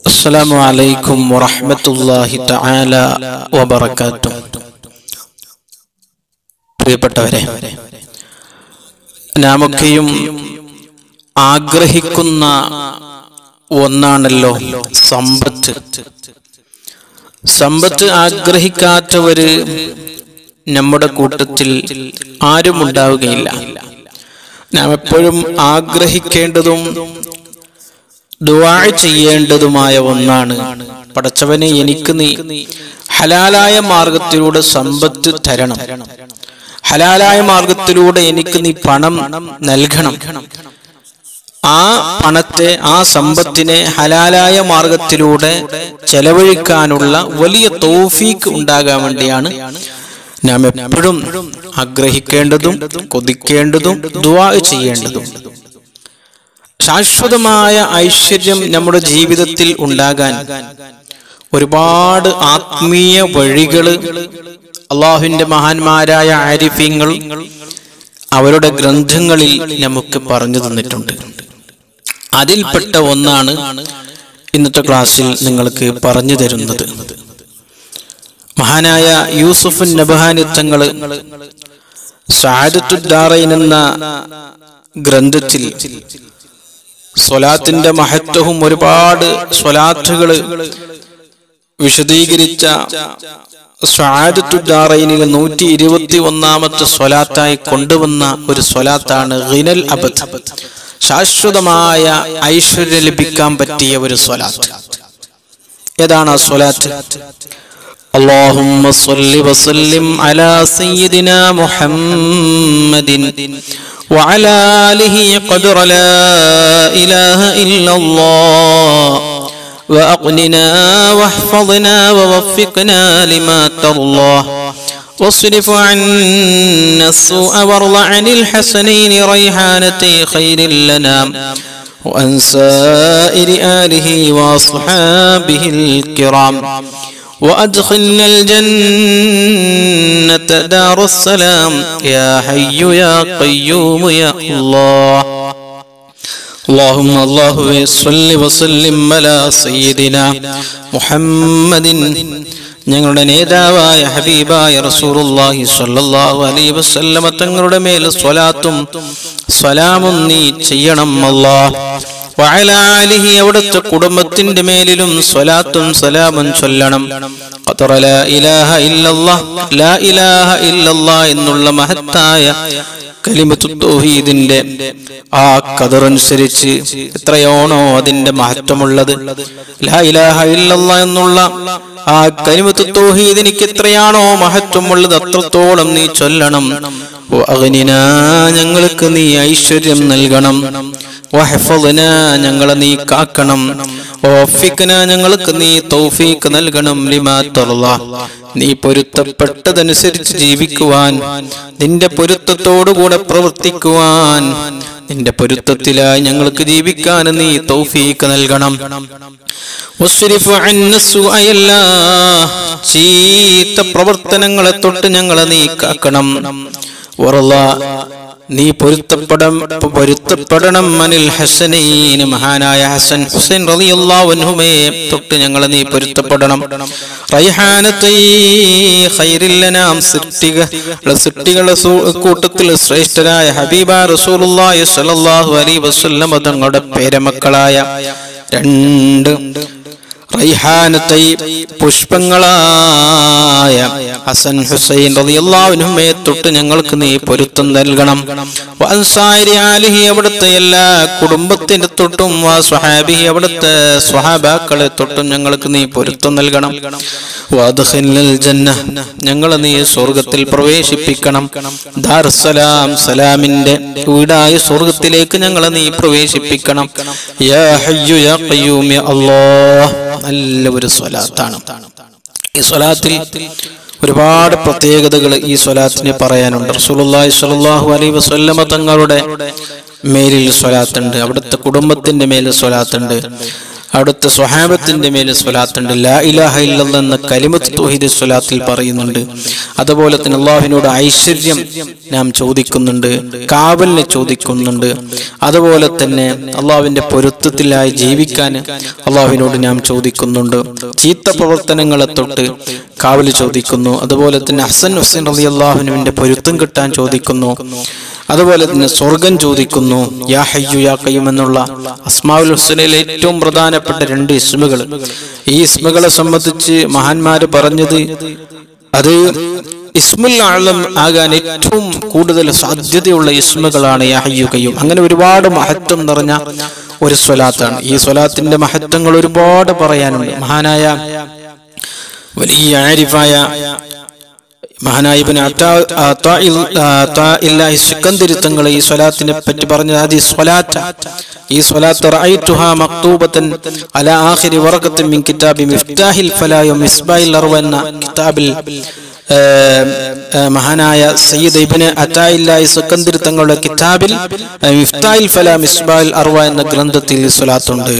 السلام عليكم ورحمة الله تعالى وبركاته പ്രിയപ്പെട്ടവരെ നാമൊക്കെയും ആഗ്രഹിക്കുന്ന ഒന്നാണല്ലോ സമ്പത്ത് സമ്പത്ത് ആഗ്രഹിക്കാത്തവര് നമ്മുടെ കൂട്ടത്തിൽ ആരും ഉണ്ടാവുകയില്ല നാം എപ്പോഴും ആഗ്രഹിക്കേണ്ടതും ദുആ ചെയ്യേണ്ടതുമായ ഒന്നാണ് പടച്ചവനെ എനിക്ക് നീ ഹലാലായ മാർഗത്തിലൂടെ സമ്പത്ത് തരണം ഹലാലായ മാർഗത്തിലൂടെ എനിക്ക് നീ പണം നൽകണം ആ പണത്തെ ആ സമ്പത്തിനെ ഹലാലായ മാർഗത്തിലൂടെ ചെലവഴിക്കാനുള്ള വലിയ തോഫീക്ക് ഉണ്ടാകാൻ വേണ്ടിയാണ് നാം എപ്പോഴും ആഗ്രഹിക്കേണ്ടതും കൊതിക്കേണ്ടതും ദുആ ചെയ്യേണ്ടതും ശാശ്വതമായ ഐശ്വര്യം നമ്മുടെ ജീവിതത്തിൽ ഉണ്ടാകാൻ ഒരുപാട് ആത്മീയ വഴികള് അള്ളാഹുവിന്റെ മഹാന്മാരായ ആരിഫ്യങ്ങൾ അവരുടെ ഗ്രന്ഥങ്ങളിൽ നമുക്ക് പറഞ്ഞു തന്നിട്ടുണ്ട് അതിൽപ്പെട്ട ഒന്നാണ് ഇന്നത്തെ ക്ലാസ്സിൽ നിങ്ങൾക്ക് പറഞ്ഞു തരുന്നത് മഹാനായ യൂസുഫ് നബഹാനി തങ്ങള് സാദത്തുദ്ദാറൈൻ എന്ന ഗ്രന്ഥത്തിൽ സ്വലാത്തിന്റെ മഹത്വവും ഒരുപാട് സ്വലാത്തുകള് വിശദീകരിച്ച സ്വാദത്തുദ്ദാറൈനിലെ നൂറ്റി ഇരുപത്തി ഒന്നാമത്തെ സ്വലാത്തായി കൊണ്ടുവന്ന ഒരു സ്വലാത്താണ് ഗിനൽ അബദ് ശാശ്വതമായ ഐശ്വര്യം ലഭിക്കാൻ പറ്റിയ ഒരു സ്വലാത്ത് ഏതാണ് ആ സ്വലാത്ത് اللهم صل وسلم على سيدنا محمد وعلى آله قدر لا إله إلا الله وأقننا واحفظنا ووفقنا لما ترضى واصرف عنا السوء وارض عن الحسنين ريحانتي خير لنا وأن سائر آله وأصحابه الكرام وأدخلنا الجنة دار السلام يا حي يا قيوم يا الله اللهم الله صل وسلم على سيدنا محمد ഞങ്ങളുടെ നേതാവായ ഹബീബായ റസൂലുള്ളാഹി സ്വല്ലല്ലാഹു അലൈഹി വസല്ലമ തങ്ങളുടെ മേൽ സ്വലാത്തും സലാമും നീ ചെയ്യണം അല്ലാഹ് വഅലാലിഹി അവിടുത്തെ കുടുംബത്തിന്റെ മേലിലും സ്വലാത്തും സലാമും ചൊല്ലണം ഖദറ ലാ ഇലാഹ ഇല്ലല്ലാഹ് ലാ ഇലാഹ ഇല്ലല്ലാഹ് എന്നുള്ള മഹത്തായ കലിമത്തു തൗഹീദിന്റെ ആ കതറനുസരിച്ച് എത്രയാണോ അതിന്റെ മഹത്വമുള്ളത് ലാ ഇലാഹ ഇല്ലല്ലാഹ് എന്നുള്ള ആ കലിമത്തു തൗഹീദ് എനിക്ക് എത്രയാണോ മഹത്വമുള്ളത് അത്രത്തോളം നീ ചൊല്ലണം അഗ്നിനാ ഞങ്ങൾക്ക് നീ ഐശ്വര്യം നൽകണം വഹഫദ്ന ഞങ്ങളെ നീ കാക്കണം ഓഫിക്കന ഞങ്ങൾക്ക് നീ തൗഫീക്ക് നൽകണം ലിമാ തർള നീ പൊരുത്തപ്പെട്ടതനുസരിച്ച് ജീവിക്കുവാൻ നിന്റെ പൊരുത്തത്തോടുകൂടെ പ്രവർത്തിക്കുവാൻ നിന്റെ പൊരുത്തത്തിലായി ഞങ്ങൾക്ക് ജീവിക്കാൻ നീ തൗഫീക്ക് നൽകണം വസ്രിഫ് അന്ന സുഅയല്ല ചീത്ത പ്രവർത്തനങ്ങളെ തൊട്ട് ഞങ്ങളെ നീ കാക്കണം വറള നീ പൊരുത്തപ്പെടം പൊരുത്തപ്പെടണം മനിൽ ഹസനീന് മഹാനായ ഹസൻ ഹുസൈൻ റളിയല്ലാഹു അൻഹുമയെ തൊട്ട് ഞങ്ങളെ നീ പൊരുത്തപ്പെടണം റൈഹാനത്തൈ ഖൈറില്ലനാം സൃഷ്ടിക സൃഷ്ടികളുടെ കൂട്ടത്തിൽ ശ്രേഷ്ഠരായ ഹബീബ റസൂലുള്ളാഹി സ്വല്ലല്ലാഹു അലൈഹി വസല്ലം തങ്ങളുടെ പേരമക്കളായ രണ്ട് റൈഹാനത്തൈ പുഷ്പങ്ങളായ ഹസൻ ഹുസൈൻ റളിയല്ലാഹുവിനെ തൊട്ട് ഞങ്ങൾക്ക് നീ പൊരുത്തം നൽകണം വൻസാരി ആലിഹി അവിടുത്തെ എല്ലാ കുടുംബത്തിന്റെ തൊട്ടും വാ സ്വഹാബിഹി അവിടുത്തെ സ്വഹാബാക്കളെ തൊട്ടും ഞങ്ങൾക്ക് നീ പൊരുത്തം നൽകണം വാദ്ഖിൽനൽ ജന്ന ഞങ്ങളെ നീ സ്വർഗത്തിൽ പ്രവേശിപ്പിക്കണം ദാർസലാം സലാമിന്റെ വീടായ സ്വർഗത്തിലേക്ക് ഞങ്ങളെ നീ പ്രവേശിപ്പിക്കണം യാ ഹയ്യു യാ ഖയ്യൂം യാ അല്ലാഹ് നല്ല ഒരു സ്വലാത്താണ് ഈ സ്വലാത്തിൽ ഒരുപാട് പ്രത്യേകതകൾ ഈ സ്വലാത്തിന് പറയാനുണ്ട് റസൂലുള്ളാഹി സ്വല്ലല്ലാഹു അലൈഹി വസല്ലമ തങ്ങളുടെ മേലിൽ സ്വലാത്തുണ്ട് അവിടുത്തെ കുടുംബത്തിന്റെ മേലിൽ സ്വലാത്തുണ്ട് അവിടുത്തെ സ്വഹാബത്തിന്റെ മേലെ സ്വലാത്തുണ്ട് ലാ ഇലാഹ ഇല്ലല്ലാഹ് എന്ന കലിമത്ത് തൗഹീദ് സ്വലാത്തിൽ പറയുന്നുണ്ട് അതുപോലെ തന്നെ അള്ളാഹുവിനോട് ഐശ്വര്യം നാം ചോദിക്കുന്നുണ്ട് കാവലിനെ ചോദിക്കുന്നുണ്ട് അതുപോലെ തന്നെ അള്ളാഹുവിന്റെ പൊരുത്തത്തിലായി ജീവിക്കാൻ അള്ളാഹുവിനോട് നാം ചോദിക്കുന്നുണ്ട് ചീത്ത പ്രവർത്തനങ്ങളെ തൊട്ട് കാവല് ചോദിക്കുന്നു അതുപോലെ തന്നെ ഹസൻ ഹുസൈൻ റലി അള്ളാഹുനുവിന്റെ പൊരുത്തം കിട്ടാൻ ചോദിക്കുന്നു അതുപോലെ തന്നെ സ്വർഗം ചോദിക്കുന്നു യാ ഹയ്യു യാ കയ്യും എന്നുള്ള അസ്മാവുൽ ഹുസനയിലെ ഏറ്റവും പ്രധാനപ്പെട്ട രണ്ട് ഇസ്മുകൾ ഈ ഇസ്മുകളെ സംബന്ധിച്ച് മഹാന്മാര് പറഞ്ഞത് അത് ഇസ്മുൽ ആളം ആകാൻ ഏറ്റവും കൂടുതൽ സാധ്യതയുള്ള ഇസ്മുകളാണ് യാ ഹയ്യു കയ്യും അങ്ങനെ ഒരുപാട് മഹത്വം നിറഞ്ഞ ഒരു സ്വലാത്താണ് ഈ സ്വലാത്തിന്റെ മഹത്വങ്ങൾ ഒരുപാട് പറയാനുണ്ട് മഹാനായ വലിയ ആരിഫായ മഹാനായിബിന് സിക്കന്ദരി തങ്ങൾ ഈ സ്വലാത്തിനെ പറ്റി പറഞ്ഞത് അത് ഈ സ്വലാത്ത ഈ സ്വലാത്ത് റഅയ്തുഹാ മക്തൂബത്തൻ അലാ ആഖിരി വറഖത്തിൻ മിൻ കിതാബി മിഫ്താഹിൽ ഫലായ മിസ്ബാഹിൽ അർവ എന്ന കിതാബിൽ ഏർ, ഏർ, മഹാനായ സയ്യിദ് ഇബ്ന് അതായില്ലാഹി സിക്കന്ദരി തങ്ങളുടെ കിതാബിൽ ഏർ, മിഫ്താഹിൽ ഫലാ മിസ്ബാഹിൽ അർവ എന്ന ഗ്രന്ഥത്തിൽ ഈ സ്വലാത്തുണ്ട്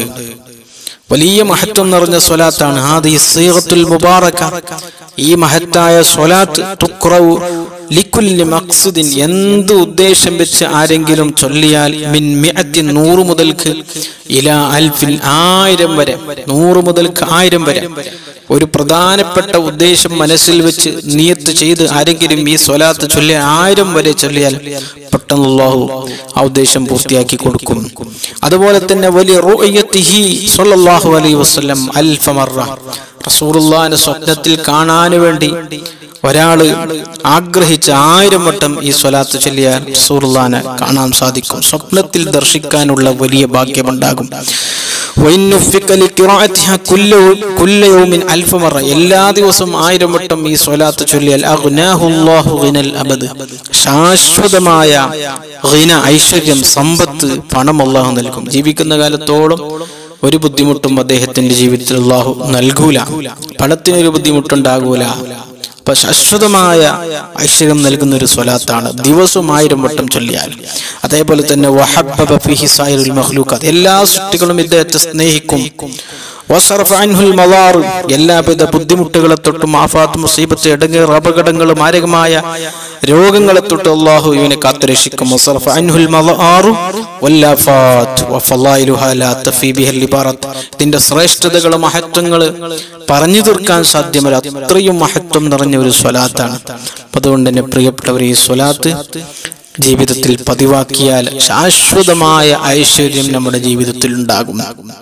വലിയ മഹത്വം നിറഞ്ഞ സ്വലാത്താണ് ഹാദി സീഗത്തുൽ മുബാറക ഈ മഹത്തായ സ്വലാത്ത് തുക്റവു ലിക്കുല്ലി മഖ്സുദിൻ എന്ത് ഉദ്ദേശം വെച്ച് ആരെങ്കിലും ചൊല്ലിയാൽ മിൻ മിഅത്തിൻ നൂറ് മുതൽക്ക് ഇലാ അൽഫിൻ ആയിരം വരെ നൂറ് മുതൽക്ക് ആയിരം വരെ ഒരു പ്രധാനപ്പെട്ട ഉദ്ദേശം മനസ്സിൽ വെച്ച് നിയത്ത് ചെയ്ത് ആരെങ്കിലും ഈ സ്വലാത്ത് ചൊല്ലിയ ആയിരം വരെ ചൊല്ലിയാൽ പെട്ടെന്ന് അല്ലാഹു ആ ഉദ്ദേശം പൂർത്തിയാക്കി കൊടുക്കും അതുപോലെ തന്നെ വലിയ റുഅയ്യത്തിഹി സ്വല്ലല്ലാഹു അലൈഹി വസല്ലം അൽഫ മർറ റസൂലുള്ളാഹിനെ സ്വപ്നത്തിൽ കാണാൻ വേണ്ടി ഒരാള് ആഗ്രഹിച്ച ആയിരം വട്ടം ഈ സ്വലാത്ത് ചൊല്ലിയാൽ റസൂലുള്ളാഹിനെ കാണാൻ സാധിക്കും സ്വപ്നത്തിൽ ദർശിക്കാനുള്ള വലിയ ഭാഗ്യമുണ്ടാകും وإن نفك لقراءتها كل كل يوم ألف مرة എല്ലാ ദിവസവും ആയിരം വട്ടം ഈ സ്വലാത്ത് ചൊല്ലിയാൽ അഗ്നാഹു അല്ലാഹു ഗിനൽ അബദ് ശാശ്വതമായ ഗിന ഐശ്വര്യം സമ്പത്ത് പണം അള്ളാഹു നൽകും ജീവിക്കുന്ന കാലത്തോളം ഒരു ബുദ്ധിമുട്ടും അദ്ദേഹത്തിന്റെ ജീവിതത്തിൽ അള്ളാഹു നൽകൂല പണത്തിനൊരു ബുദ്ധിമുട്ടുണ്ടാകൂല അപ്പൊ ശാശ്വതമായ ഐശ്വര്യം നൽകുന്ന ഒരു സ്വലാത്താണ് ദിവസവും ആയിരം വട്ടം ചൊല്ലിയാൽ അതേപോലെ തന്നെ വഹബ്ബബ ഫീഹി സായിറുൽ മഖ്ലൂഖാത്ത് എല്ലാ സൃഷ്ടികളും ഇദ്ദേഹത്തെ സ്നേഹിക്കും വസറഫ അൻഹുൽ മളാർ എല്ലാവിധ ബുദ്ധിമുട്ടുകളെ തൊട്ടും ആഫാത്ത് മുസീബത്ത് ഇടങ്ങേർ അപകടങ്ങൾ മാരകമായ രോഗങ്ങളെ തൊട്ട് അള്ളാഹു ഇവനെ കാത്തുരക്ഷിക്കും വസറഫ അൻഹുൽ മളാറു വല്ലാഫാത്ത് വഫളായിലുഹാ ലാ തഫീ ബിഹൽ ഇബാറത്ത് ഇതിന്റെ ശ്രേഷ്ഠതകൾ മഹത്വങ്ങൾ പറഞ്ഞു തീർക്കാൻ സാധ്യമല്ല അത്രയും മഹത്വം നിറഞ്ഞ ഒരു സ്വലാത്താണ് അപ്പൊ അതുകൊണ്ട് തന്നെ പ്രിയപ്പെട്ടവർ ഈ സ്വലാത്ത് ജീവിതത്തിൽ പതിവാക്കിയാൽ ശാശ്വതമായ ഐശ്വര്യം നമ്മുടെ ജീവിതത്തിൽ ഉണ്ടാകും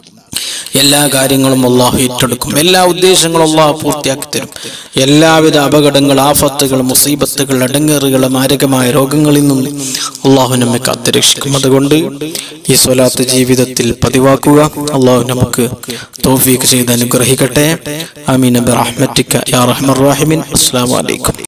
എല്ലാ കാര്യങ്ങളും അള്ളാഹു ഏറ്റെടുക്കും എല്ലാ ഉദ്ദേശങ്ങളും അള്ളാഹു പൂർത്തിയാക്കി തരും എല്ലാവിധ അപകടങ്ങൾ ആഫത്തുകൾ മുസീബത്തുകൾ അടങ്ങേറുകൾ മാരകമായ രോഗങ്ങളിൽ നിന്നും അള്ളാഹു നമ്മെ കാത്തുരക്ഷിക്കും അതുകൊണ്ട് ഈ സ്വലാത്ത് ജീവിതത്തിൽ പതിവാക്കുക അള്ളാഹു നമുക്ക് തോഫീക്ക് ചെയ്ത് അനുഗ്രഹിക്കട്ടെ അമീൻ റഹ്മറ്റിക്ക യാ റഹ്മർ റഹിമിൻ അസ്സാം വലൈക്കും